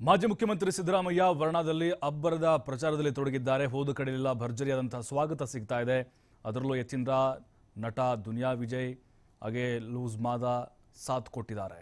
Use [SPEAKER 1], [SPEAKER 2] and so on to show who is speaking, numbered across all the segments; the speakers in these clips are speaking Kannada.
[SPEAKER 1] ಮಾಜಿ ಮುಖ್ಯಮಂತ್ರಿ ಸಿದ್ದರಾಮಯ್ಯ ವರ್ಣದಲ್ಲಿ ಅಬ್ಬರದ ಪ್ರಚಾರದಲ್ಲಿ ತೊಡಗಿದ್ದಾರೆ ಹೋದ ಕಡೆಯೆಲ್ಲ ಭರ್ಜರಿಯಾದಂತಹ ಸ್ವಾಗತ ಸಿಗ್ತಾ ಇದೆ ಅದರಲ್ಲೂ ಯತೀಂದ್ರ ನಟ ದುನಿಯಾ ವಿಜಯ್ ಹಾಗೆ ಲೂಸ್ ಮಾದ ಸಾಥ್ ಕೊಟ್ಟಿದ್ದಾರೆ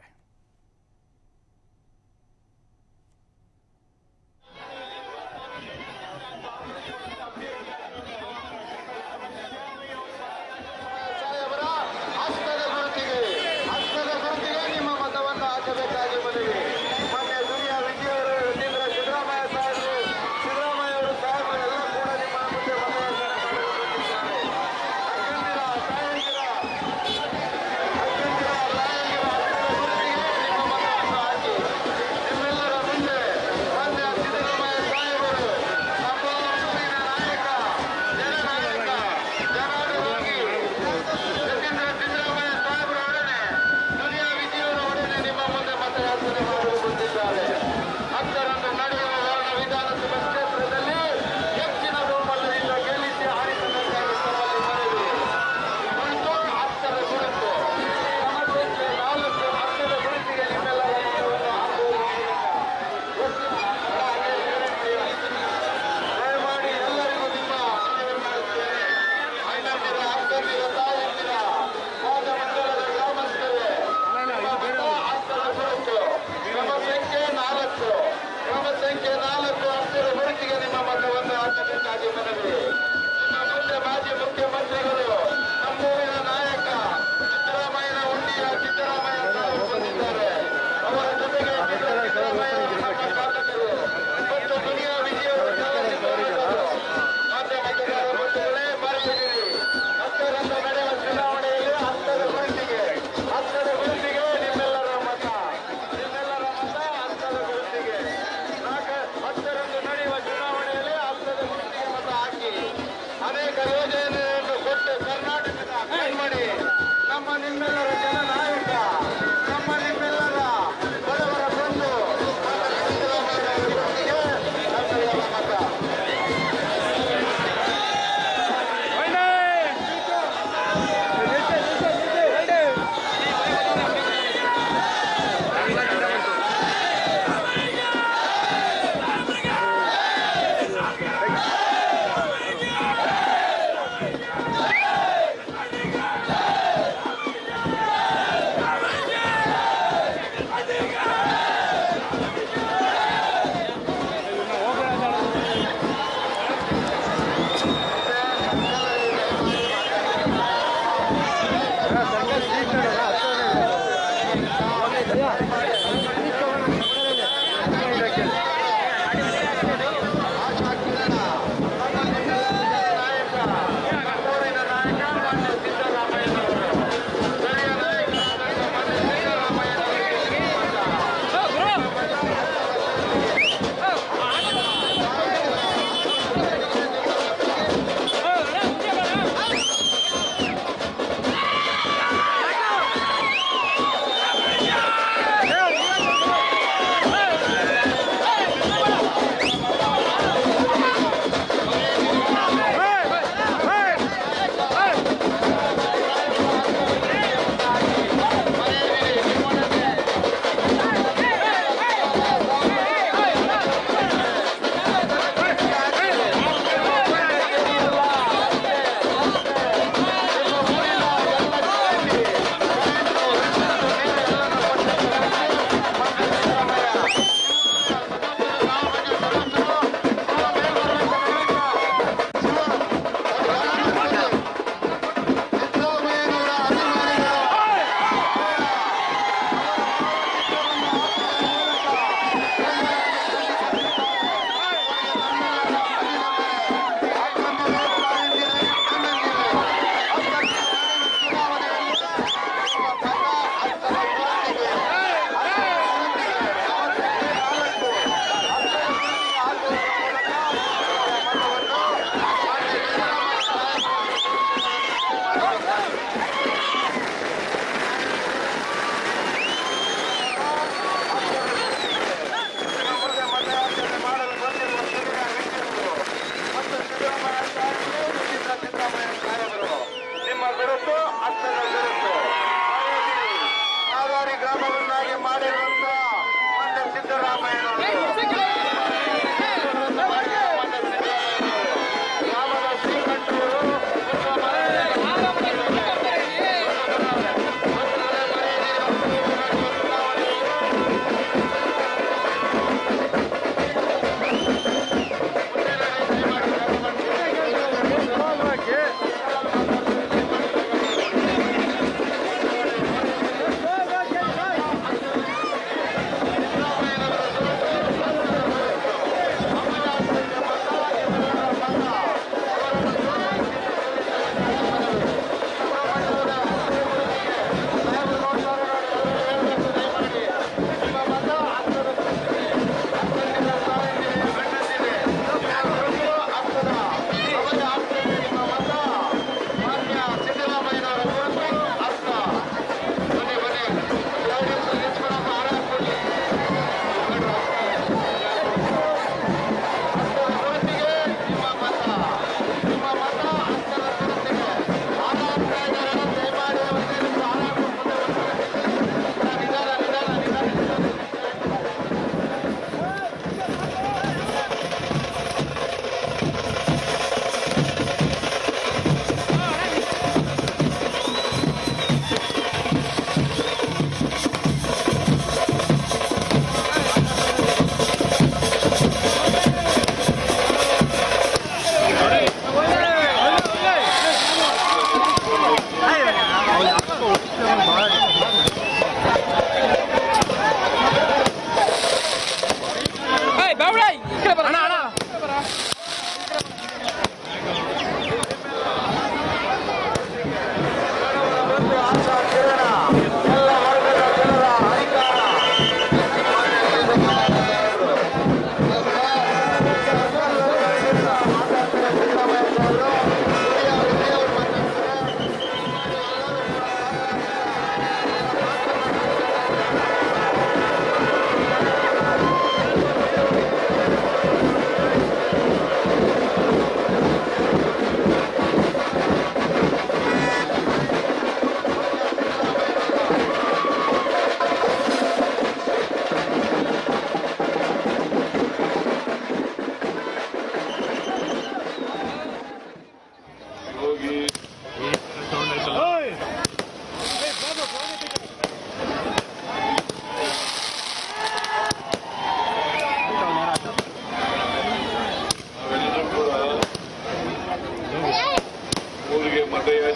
[SPEAKER 2] ಸಾಹೇಬರ ಹಸ್ತದ ಗುರುತಿಗೆ ಹಸ್ತದ ಗುರುತಿಗೆ ನಿಮ್ಮ ಮತವನ್ನು ಹಾಕಬೇಕಾಗಿ ಮನವಿ ಮೊನ್ನೆ ದುನಿಯಾ ವಿಜಯವರು ಯತೀಂದ್ರ ಸಿದ್ದರಾಮಯ್ಯ ಸಾಹೇಬರು ಸಿದ್ದರಾಮಯ್ಯ ಅವರು ಸಾಹೇಬರು ಎಲ್ಲ ಕೂಡ ನಿಮ್ಮ ಮುಂದೆ ಮತಯಾಚನೆ ಮಾಡಲು ಬಂದಿದ್ದಾರೆ ಅಕ್ಕಂದಿರ ತಾಯಂದಿರ ಅಕ್ಕಂದಿರ ತಾಯಂದಿರ ಹಸ್ತದ ಗುರುತಿಗೆ ನಿಮ್ಮ ಮತವನ್ನು ಹಾಕಿ ನಿಮ್ಮೆಲ್ಲರ ಮುಂದೆ ಮಾನ್ಯ ಸಿದ್ದರಾಮಯ್ಯ ಸಾಹೇಬರು ನಮ್ಮ ಊರಿನ ನಾಯಕ ಜನನಾಯಕ ಜನಾರ್ದನಾಗಿ ಯತೀಂದ್ರ ಸಿದ್ದರಾಮಯ್ಯ ಸಾಹೇಬರೊಡನೆ ದುನಿಯಾ ವಿಜಯವರೊಡನೆ ನಿಮ್ಮ ಮುಂದೆ ಮತಯಾಚನೆ ಮಾಡಲು ಬಂದಿದ್ದಾರೆ ಹತ್ತರಂದು ನಡೆಯುವ ವರ್ಣ ವಿಧಾನಸಭಾ ಕ್ಷೇತ್ರದಲ್ಲಿ ಹೆಚ್ಚಿನ ಬಹುಮತದಿಂದ ಗೆಲ್ಲಿಸಿ ಆರಿಸಬೇಕಾಗಿ ತಮ್ಮಲ್ಲಿ ಮನವಿ ಕುರಿತು ಹತ್ತರ ಗುರುತು ಸಮಸ್ಯೆ ನಾಲ್ಕು ಹತ್ತರ ಗುರುತಿಗೆ ನಿಮ್ಮೆಲ್ಲರ ಮತವನ್ನು ದಯಮಾಡಿ ಎಲ್ಲರಿಗೂ ನಿಮ್ಮ ಮನವಿ ಮಾಡುತ್ತೇನೆ ಅಣ್ಣಂದಿರ ಅಕ್ಕಂದಿರ ತಾಯಂದಿರ ಹೋದ ಮಂಡಲದ ಗ್ರಾಮಸ್ಥರೇ ಹತ್ತರ ಗುರುತು ಕ್ರಮ ಸಂಖ್ಯೆ ನಾಲ್ಕು ಕ್ರಮ ಸಂಖ್ಯೆ ನಾಲ್ಕು ಹತ್ತರ ಗುರುತಿಗೆ ನಿಮ್ಮ ಮತವನ್ನು ಹಾಕಬೇಕಾಗಿ ಮನವಿ ನಿಮ್ಮ ಮುಂದೆ ಮಾಜಿ ಮುಖ್ಯಮಂತ್ರಿಗಳು ನಮ್ಮೂರಿನ ನಾಯಕ ಸಿದ್ದರಾಮಯ್ಯನ ಹುಂಡಿಯ ಸಿದ್ದರಾಮಯ್ಯ ಸಾಹೇಬರು ಬಂದಿದ್ದಾರೆ ಅವರ ಜೊತೆಗೆ ಸಿದ್ದರಾಮಯ್ಯ ಅವರ ನಮ್ಮ ಶಾಸಕರು ಮತ್ತು ದುನಿಯಾ ವಿಜಯವರು ಸಹಕರಿಸಿದರು. ಮಾನ್ಯ ಮತದಾರ ಬಂಧುಗಳೇ ಮರೆಯದಿರಿ ಹತ್ತರಂದು ನಡೆಯುವ ಚುನಾವಣೆಯಲ್ಲಿ ಹತ್ತದ ಗುರುತಿಗೆ ಹತ್ತದ ಗುರುತಿಗೆ ನಿಮ್ಮೆಲ್ಲರ ಮತ ನಿಮ್ಮೆಲ್ಲರ ಮತ ಹತ್ತದ ಗುರುತಿಗೆ ನಾಲ್ಕು ಹತ್ತರಂದು ನಡೆಯುವ ಚುನಾವಣೆಯಲ್ಲಿ ಹತ್ತದ ಗುರುತಿಗೆ ಮತ ಹಾಕಿ ಅನೇಕ ಯೋಜನೆಯನ್ನು ಕೊಟ್ಟು ಕರ್ನಾಟಕದ ಕಣ್ಮಣಿ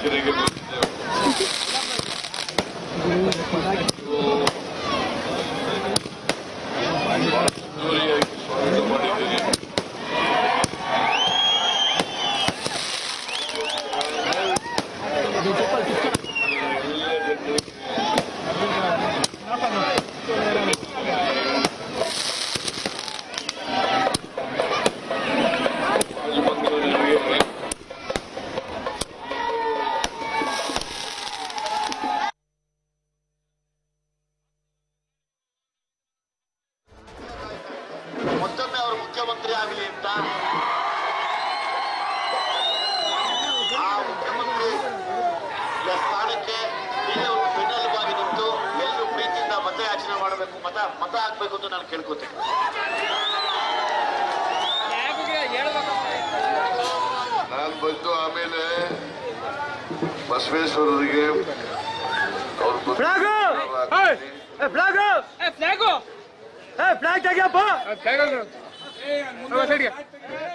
[SPEAKER 3] ವೇದಿಕೆಗೆ ಬಂದಿದ್ದೇವೆ. ಅದ್ದೂರಿಯಾಗಿ ಸ್ವಾಗತ ಮಾಡಿದ್ದೇನೆ ರಾಜಮಂದಿರಗಳಿಗೆ
[SPEAKER 2] ಮತ್ತೊಮ್ಮೆ ಅವರು ಮುಖ್ಯಮಂತ್ರಿ ಆಗಲಿ ಅಂತ ಆ ಮುಖ್ಯಮಂತ್ರಿ ಸ್ಥಾನಕ್ಕೆ ನೀವೇ ಒಂದು ಬೆನ್ನೆಲುಬಾಗಿ ನಿಂತು ಎಲ್ಲರೂ ಪ್ರೀತಿಯಿಂದ ಮತಯಾಚನೆ ಮಾಡಬೇಕು ಮತ ಮತ ಹಾಕ್ಬೇಕು ಅಂತ ನಾನು ಕೇಳ್ಕೊತೀನಿ
[SPEAKER 3] ನಾನು ಬಂದು ಆಮೇಲೆ ಬಸವೇಶ್ವರರಿಗೆ ಅವ್ರ
[SPEAKER 4] ಫ್ಲಾಗ್ ಏ ಫ್ಲಾಗ್ ಏ ಫ್ಲಾಗ್ ತೆಗಿಯಪ್ಪ